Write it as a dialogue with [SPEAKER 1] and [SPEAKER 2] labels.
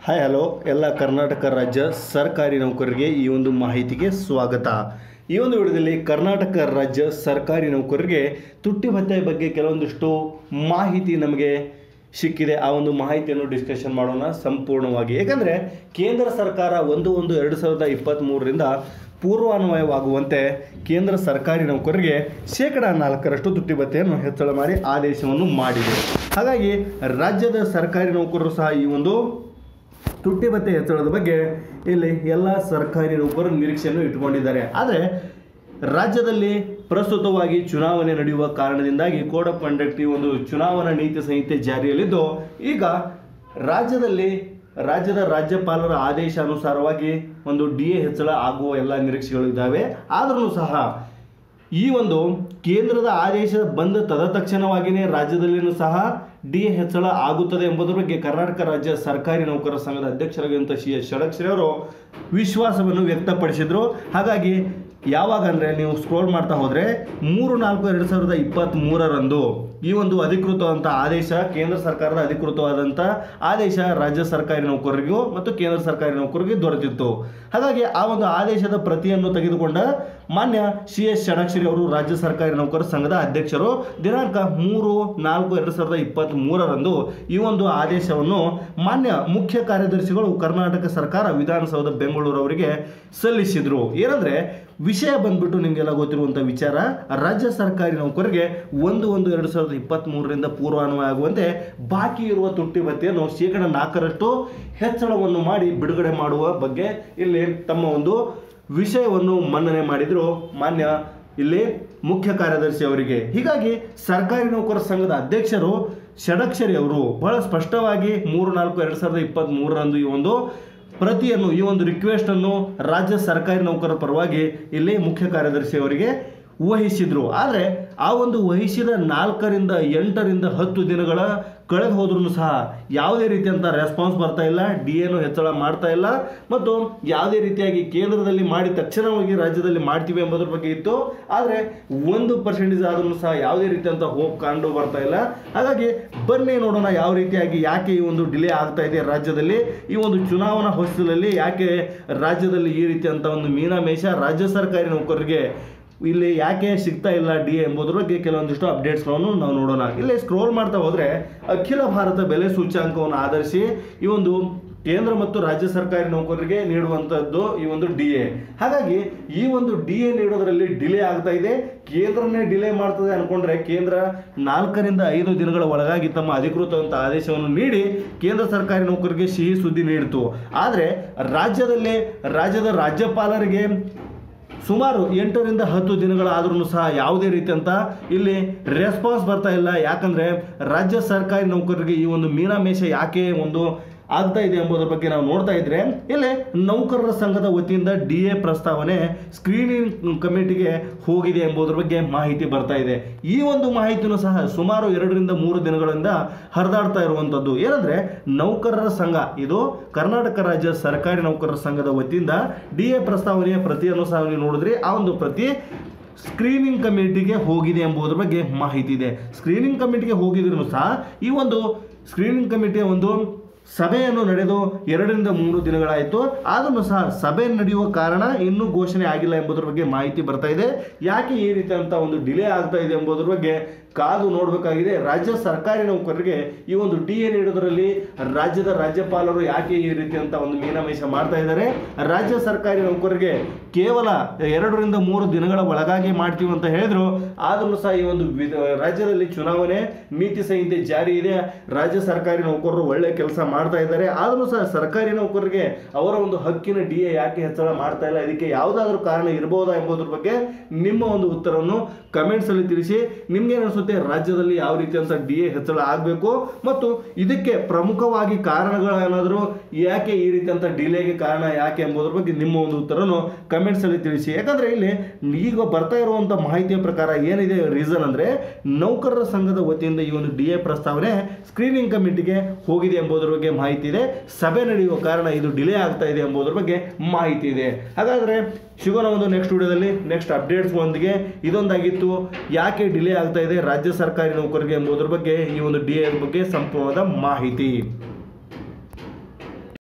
[SPEAKER 1] hi hello ಎಲ್ಲ ಕರ್ನಾಟಕ ರಾಜ್ಯ ಸರ್ಕಾರಿ ನೌಕರರಿಗೆ ಈ ಒಂದು ಮಾಹಿತಿಗೆ ಸ್ವಾಗತ ಈ ಒಂದು ವಿಡಿಯೋದಲ್ಲಿ ಕರ್ನಾಟಕ ರಾಜ್ಯ ಸರ್ಕಾರಿ ನೌಕರರಿಗೆ ತುಟ್ಟಿ ಭತ್ಯೆ ಬಗ್ಗೆ ಕೆಲವೊಂದಿಷ್ಟು ಮಾಹಿತಿ ನಮಗೆ ಸಿಕ್ಕಿದೆ ಆ ಒಂದು ಮಾಹಿತಿಯನ್ನು ಡಿಸ್ಕಷನ್ ಮಾಡೋಣ ಸಂಪೂರ್ಣವಾಗಿ ಏಕೆಂದರೆ ಕೇಂದ್ರ ಸರ್ಕಾರ ಒಂದು ಒಂದು ಎರಡು ಸಾವಿರದ ಇಪ್ಪತ್ತ್ಮೂರರಿಂದ ಪೂರ್ವಾನ್ವಯವಾಗುವಂತೆ ಕೇಂದ್ರ ಸರ್ಕಾರಿ ನೌಕರರಿಗೆ ಶೇಕಡ ನಾಲ್ಕರಷ್ಟು ತುಟ್ಟಿ ಭತ್ಯೆಯನ್ನು ಹೆಚ್ಚಳ ಮಾಡಿ ಆದೇಶವನ್ನು ಮಾಡಿದೆ ಹಾಗಾಗಿ ರಾಜ್ಯದ ಸರ್ಕಾರಿ ನೌಕರರು ಸಹ ಈ ಒಂದು ತುಟ್ಟಿ ಭತ್ಯೆ ಹೆಚ್ಚಳದ ಬಗ್ಗೆ ಇಲ್ಲಿ ಎಲ್ಲ ಸರ್ಕಾರಿ ನೌಕರರು ನಿರೀಕ್ಷೆಯನ್ನು ಇಟ್ಟುಕೊಂಡಿದ್ದಾರೆ ಆದರೆ ರಾಜ್ಯದಲ್ಲಿ ಪ್ರಸ್ತುತವಾಗಿ ಚುನಾವಣೆ ನಡೆಯುವ ಕಾರಣದಿಂದಾಗಿ ಕೋಡ್ ಆಫ್ ಕಂಡಕ್ಟ್ ಈ ಒಂದು ಚುನಾವಣಾ ನೀತಿ ಸಂಹಿತೆ ಜಾರಿಯಲ್ಲಿದ್ದು ಈಗ ರಾಜ್ಯದಲ್ಲಿ ರಾಜ್ಯದ ರಾಜ್ಯಪಾಲರ ಆದೇಶ ಅನುಸಾರವಾಗಿ ಒಂದು ಡಿ ಎ ಹೆಚ್ಚಳ ಆಗುವ ಎಲ್ಲ ನಿರೀಕ್ಷೆಗಳು ಇದ್ದಾವೆ ಆದರೂ ಸಹ ಈ ಒಂದು ಕೇಂದ್ರದ ಆದೇಶ ಬಂದ ತದತಕ್ಷಣವಾಗಿಯೇ ರಾಜ್ಯದಲ್ಲಿಯೂ ಸಹ ಡಿ ಎ ಹೆಚ್ಚಳ ಆಗುತ್ತದೆ ಎಂಬುದರ ಬಗ್ಗೆ ಕರ್ನಾಟಕ ರಾಜ್ಯ ಸರ್ಕಾರಿ ನೌಕರರ ಸಂಘದ ಅಧ್ಯಕ್ಷರಾಗಿರುವಂಥ ಸಿ ಎಸ್ ಷಡಕ್ಷರಿ ಅವರು ವಿಶ್ವಾಸವನ್ನು ವ್ಯಕ್ತಪಡಿಸಿದರು ಹಾಗಾಗಿ ಯಾವಾಗ ಅಂದರೆ ನೀವು ಸ್ಕ್ರೋಲ್ ಮಾಡ್ತಾ ಹೋದರೆ ಮೂರು ನಾಲ್ಕು ಎರಡು ಸಾವಿರದ ಇಪ್ಪತ್ತ್ ಮೂರರಂದು ಈ ಒಂದು ಅಧಿಕೃತವಾದಂಥ ಆದೇಶ ಕೇಂದ್ರ ಸರ್ಕಾರದ ಅಧಿಕೃತವಾದಂಥ ಆದೇಶ ರಾಜ್ಯ ಸರ್ಕಾರಿ ನೌಕರರಿಗೂ ಮತ್ತು ಕೇಂದ್ರ ಸರ್ಕಾರಿ ನೌಕರರಿಗೆ ದೊರೆತಿತ್ತು ಹಾಗಾಗಿ ಆ ಒಂದು ಆದೇಶದ ಪ್ರತಿಯನ್ನು ತೆಗೆದುಕೊಂಡ ಮಾನ್ಯ ಸಿ ಎಸ್ ಷಡಕ್ಷರಿ ಅವರು ರಾಜ್ಯ ಸರ್ಕಾರಿ ನೌಕರರ ಸಂಘದ ಅಧ್ಯಕ್ಷರು ದಿನಾಂಕ ಮೂರು ನಾಲ್ಕು ಎರಡು ಸಾವಿರದ ಇಪ್ಪತ್ತ್ ಮೂರರಂದು ಈ ಒಂದು ಆದೇಶವನ್ನು ಮಾನ್ಯ ಮುಖ್ಯ ಕಾರ್ಯದರ್ಶಿಗಳು ಕರ್ನಾಟಕ ಸರ್ಕಾರ ವಿಧಾನಸೌಧ ಬೆಂಗಳೂರು ಅವರಿಗೆ ಸಲ್ಲಿಸಿದ್ರು ಏನಂದ್ರೆ ವಿಷಯ ಬಂದ್ಬಿಟ್ಟು ನಿಮಗೆಲ್ಲ ಗೊತ್ತಿರುವಂಥ ವಿಚಾರ ರಾಜ್ಯ ಸರ್ಕಾರಿ ನೌಕರರಿಗೆ ಒಂದು ಒಂದು ಎರಡು ಸಾವಿರದ ಇಪ್ಪತ್ತ್ ಮೂರರಿಂದ ಪೂರ್ವಾನ್ವಯ ಆಗುವಂತೆ ಬಾಕಿ ಇರುವ ತುಟ್ಟಿ ಭತ್ಯೆಯನ್ನು ಶೇಕಡ ನಾಲ್ಕರಷ್ಟು ಹೆಚ್ಚಳವನ್ನು ಮಾಡಿ ಬಿಡುಗಡೆ ಮಾಡುವ ಬಗ್ಗೆ ಇಲ್ಲಿ ತಮ್ಮ ಒಂದು ವಿಷಯವನ್ನು ಮನ್ನಣೆ ಮಾಡಿದ್ರು ಮಾನ್ಯ ಇಲ್ಲಿ ಮುಖ್ಯ ಕಾರ್ಯದರ್ಶಿ ಅವರಿಗೆ ಹೀಗಾಗಿ ಸರ್ಕಾರಿ ನೌಕರರ ಸಂಘದ ಅಧ್ಯಕ್ಷರು ಷಡಕ್ಷರಿ ಅವರು ಬಹಳ ಸ್ಪಷ್ಟವಾಗಿ ಮೂರು ನಾಲ್ಕು ಎರಡು ಸಾವಿರದ ಇಪ್ಪತ್ತ್ ಮೂರರಂದು ಈ ಒಂದು ಪ್ರತಿಯನ್ನು ಈ ಒಂದು ರಿಕ್ವೆಸ್ಟ್ ಅನ್ನು ರಾಜ್ಯ ಸರ್ಕಾರಿ ನೌಕರರ ಪರವಾಗಿ ಇಲ್ಲಿ ಮುಖ್ಯ ಕಾರ್ಯದರ್ಶಿ ಅವರಿಗೆ ವಹಿಸಿದ್ರು ಆದರೆ ಆ ಒಂದು ವಹಿಸಿದ ನಾಲ್ಕರಿಂದ ಎಂಟರಿಂದ ಹತ್ತು ದಿನಗಳ ಕಳೆದು ಹೋದ್ರೂ ಸಹ ಯಾವುದೇ ರೀತಿಯಂಥ ರೆಸ್ಪಾನ್ಸ್ ಬರ್ತಾ ಇಲ್ಲ ಡಿ ಎನು ಹೆಚ್ಚಳ ಮಾಡ್ತಾ ಇಲ್ಲ ಮತ್ತು ಯಾವುದೇ ರೀತಿಯಾಗಿ ಕೇಂದ್ರದಲ್ಲಿ ಮಾಡಿ ತಕ್ಷಣವಾಗಿ ರಾಜ್ಯದಲ್ಲಿ ಮಾಡ್ತೀವಿ ಎಂಬುದ್ರ ಬಗ್ಗೆ ಇತ್ತು ಆದರೆ ಒಂದು ಪರ್ಸೆಂಟೇಜ್ ಆದ್ರೂ ಸಹ ಯಾವುದೇ ರೀತಿಯಂಥ ಹೋಪ್ ಕಂಡು ಬರ್ತಾ ಇಲ್ಲ ಹಾಗಾಗಿ ಬನ್ನಿ ನೋಡೋಣ ಯಾವ ರೀತಿಯಾಗಿ ಯಾಕೆ ಈ ಒಂದು ಡಿಲೇ ಆಗ್ತಾ ಇದೆ ರಾಜ್ಯದಲ್ಲಿ ಈ ಒಂದು ಚುನಾವಣಾ ಹೊಸದಲ್ಲಿ ಯಾಕೆ ರಾಜ್ಯದಲ್ಲಿ ಈ ರೀತಿಯಂಥ ಒಂದು ಮೀನಾಮೇಷ ರಾಜ್ಯ ಸರ್ಕಾರಿ ನೌಕರರಿಗೆ ಇಲ್ಲಿ ಯಾಕೆ ಸಿಗ್ತಾ ಇಲ್ಲ ಡಿ ಎಂಬುದ್ರ ಬಗ್ಗೆ ಕೆಲವೊಂದಿಷ್ಟು ಅಪ್ಡೇಟ್ಸ್ಗಳನ್ನು ನಾವು ನೋಡೋಣ ಇಲ್ಲಿ ಸ್ಕ್ರೋಲ್ ಮಾಡ್ತಾ ಹೋದರೆ ಅಖಿಲ ಭಾರತ ಬೆಲೆ ಸೂಚ್ಯಾಂಕವನ್ನು ಆಧರಿಸಿ ಈ ಒಂದು ಕೇಂದ್ರ ಮತ್ತು ರಾಜ್ಯ ಸರ್ಕಾರಿ ನೌಕರರಿಗೆ ನೀಡುವಂಥದ್ದು ಈ ಒಂದು ಡಿ ಎ ಹಾಗಾಗಿ ಈ ಒಂದು ಡಿ ಎ ನೀಡೋದ್ರಲ್ಲಿ ಡಿಲೇ ಆಗ್ತಾ ಇದೆ ಕೇಂದ್ರನೇ ಡಿಲೇ ಮಾಡ್ತದೆ ಅನ್ಕೊಂಡ್ರೆ ಕೇಂದ್ರ ನಾಲ್ಕರಿಂದ ಐದು ದಿನಗಳ ಒಳಗಾಗಿ ತಮ್ಮ ಅಧಿಕೃತವಂತ ಆದೇಶವನ್ನು ನೀಡಿ ಕೇಂದ್ರ ಸರ್ಕಾರಿ ನೌಕರರಿಗೆ ಸಿಹಿ ಸುದ್ದಿ ನೀಡಿತು ಆದರೆ ರಾಜ್ಯದಲ್ಲೇ ರಾಜ್ಯದ ರಾಜ್ಯಪಾಲರಿಗೆ ಸುಮಾರು ಎಂಟರಿಂದ ಹತ್ತು ದಿನಗಳಾದ್ರೂ ಸಹ ಯಾವುದೇ ರೀತಿಯಂತ ಇಲ್ಲಿ ರೆಸ್ಪಾನ್ಸ್ ಬರ್ತಾ ಇಲ್ಲ ಯಾಕಂದ್ರೆ ರಾಜ್ಯ ಸರ್ಕಾರಿ ನೌಕರರಿಗೆ ಈ ಒಂದು ಮೀನಾಮೇಷ ಯಾಕೆ ಒಂದು ಆಗ್ತಾ ಇದೆ ಎಂಬುದರ ಬಗ್ಗೆ ನಾವು ನೋಡ್ತಾ ಇದ್ರೆ ಇಲ್ಲಿ ನೌಕರರ ಸಂಘದ ವತಿಯಿಂದ ಡಿ ಎ ಪ್ರಸ್ತಾವನೆ ಸ್ಕ್ರೀನಿಂಗ್ ಕಮಿಟಿಗೆ ಹೋಗಿದೆ ಎಂಬುದರ ಬಗ್ಗೆ ಮಾಹಿತಿ ಬರ್ತಾ ಇದೆ ಈ ಒಂದು ಮಾಹಿತಿನೂ ಸಹ ಸುಮಾರು ಎರಡರಿಂದ ಮೂರು ದಿನಗಳಿಂದ ಹರಿದಾಡ್ತಾ ಇರುವಂಥದ್ದು ಏನಂದ್ರೆ ನೌಕರರ ಸಂಘ ಇದು ಕರ್ನಾಟಕ ರಾಜ್ಯ ಸರ್ಕಾರಿ ನೌಕರರ ಸಂಘದ ವತಿಯಿಂದ ಡಿ ಎ ಪ್ರಸ್ತಾವನೆಯ ಪ್ರತಿಯನ್ನು ಸಹ ನೀವು ನೋಡಿದ್ರಿ ಆ ಒಂದು ಪ್ರತಿ ಸ್ಕ್ರೀನಿಂಗ್ ಕಮಿಟಿಗೆ ಹೋಗಿದೆ ಎಂಬುದರ ಬಗ್ಗೆ ಮಾಹಿತಿ ಇದೆ ಸ್ಕ್ರೀನಿಂಗ್ ಕಮಿಟಿಗೆ ಹೋಗಿದ್ರು ಸಹ ಈ ಒಂದು ಸ್ಕ್ರೀನಿಂಗ್ ಕಮಿಟಿಯ ಒಂದು ಸಭೆಯನ್ನು ನಡೆದು ಎರಡರಿಂದ ಮೂರು ದಿನಗಳಾಯಿತು ಆದರೂ ಸಹ ಸಭೆ ನಡೆಯುವ ಕಾರಣ ಇನ್ನೂ ಘೋಷಣೆ ಆಗಿಲ್ಲ ಎಂಬುದರ ಬಗ್ಗೆ ಮಾಹಿತಿ ಬರ್ತಾ ಇದೆ ಯಾಕೆ ಈ ರೀತಿಯಂಥ ಒಂದು ಡಿಲೇ ಆಗ್ತಾ ಇದೆ ಎಂಬುದರ ಬಗ್ಗೆ ಕಾದು ನೋಡಬೇಕಾಗಿದೆ ರಾಜ್ಯ ಸರ್ಕಾರಿ ನೌಕರರಿಗೆ ಈ ಒಂದು ಡಿ ಎ ನೀಡೋದರಲ್ಲಿ ರಾಜ್ಯದ ರಾಜ್ಯಪಾಲರು ಯಾಕೆ ಈ ರೀತಿಯಂಥ ಒಂದು ಮೀನಾಮೇಷ ಮಾಡ್ತಾ ಇದ್ದಾರೆ ರಾಜ್ಯ ಸರ್ಕಾರಿ ನೌಕರರಿಗೆ ಕೇವಲ ಎರಡರಿಂದ ಮೂರು ದಿನಗಳ ಒಳಗಾಗಿ ಮಾಡ್ತೀವಿ ಅಂತ ಹೇಳಿದ್ರು ಆದರೂ ಸಹ ಈ ಒಂದು ವಿಧ- ರಾಜ್ಯದಲ್ಲಿ ಚುನಾವಣೆ ನೀತಿ ಸಂಹಿತೆ ಜಾರಿ ಇದೆ ರಾಜ್ಯ ಸರ್ಕಾರಿ ನೌಕರರು ಒಳ್ಳೆ ಕೆಲಸ ಮಾಡ್ತಾ ಇದ್ದಾರೆ ಆದರೂ ಸಹ ಸರ್ಕಾರಿ ನೌಕರರಿಗೆ ಅವರ ಒಂದು ಹಕ್ಕಿನ ಡಿ ಎ ಯಾಕೆ ಹೆಚ್ಚಳ ಮಾಡ್ತಾ ಇಲ್ಲ ಇದಕ್ಕೆ ಯಾವುದಾದ್ರೂ ಕಾರಣ ಇರಬಹುದಾ ಎಂಬುದ್ರ ಬಗ್ಗೆ ನಿಮ್ಮ ಒಂದು ಉತ್ತರವನ್ನು ಕಮೆಂಟ್ಸ್ ಅಲ್ಲಿ ತಿಳಿಸಿ ನಿಮ್ಗೆ ಅನಿಸುತ್ತೆ ರಾಜ್ಯದಲ್ಲಿ ಯಾವ ರೀತಿಯಂತ ಡಿ ಎ ಹೆಚ್ಚಳ ಆಗಬೇಕು ಮತ್ತು ಇದಕ್ಕೆ ಪ್ರಮುಖವಾಗಿ ಕಾರಣಗಳೇನಾದರೂ ಯಾಕೆ ಈ ರೀತಿಯಂತ ಡಿಲೇಗೆ ಕಾರಣ ಯಾಕೆ ಎಂಬುದ್ರ ಬಗ್ಗೆ ನಿಮ್ಮ ಒಂದು ಉತ್ತರವನ್ನು ಕಮೆಂಟ್ಸ್ ಅಲ್ಲಿ ತಿಳಿಸಿ ಯಾಕಂದ್ರೆ ಇಲ್ಲಿ ಈಗ ಬರ್ತಾ ಇರುವಂತ ಮಾಹಿತಿಯ ಪ್ರಕಾರ ಏನಿದೆ ರೀಸನ್ ಅಂದ್ರೆ ನೌಕರರ ಸಂಘದ ವತಿಯಿಂದ ಈ ಒಂದು ಡಿ ಎ ಪ್ರಸ್ತಾವನೆ ಸ್ಕ್ರೀನಿಂಗ್ ಕಮಿಟಿಗೆ ಹೋಗಿದೆ ಎಂಬುದರ ಬಗ್ಗೆ ಮಾಹಿತಿ ಇದೆ ಸಭೆ ನಡೆಯುವ ಕಾರಣ ಇದು ಡಿಲೇ ಆಗ್ತಾ ಇದೆ ಎಂಬುದರ ಬಗ್ಗೆ ಮಾಹಿತಿ ಇದೆ ಹಾಗಾದ್ರೆ ಸಿಗೋಣ ಒಂದು ನೆಕ್ಸ್ಟ್ ವಿಡಿಯೋದಲ್ಲಿ ನೆಕ್ಸ್ಟ್ ಅಪ್ಡೇಟ್ಸ್ಗಳೊಂದಿಗೆ ಇದೊಂದಾಗಿತ್ತು ಯಾಕೆ ಡಿಲೇ ಆಗ್ತಾ ಇದೆ ರಾಜ್ಯ ಸರ್ಕಾರಿ ನೌಕರರಿಗೆ ಎಂಬುದರ ಬಗ್ಗೆ ಈ ಒಂದು ಡಿ ಎ ಬಗ್ಗೆ ಸಂಪೂರ್ಣವಾದ ಮಾಹಿತಿ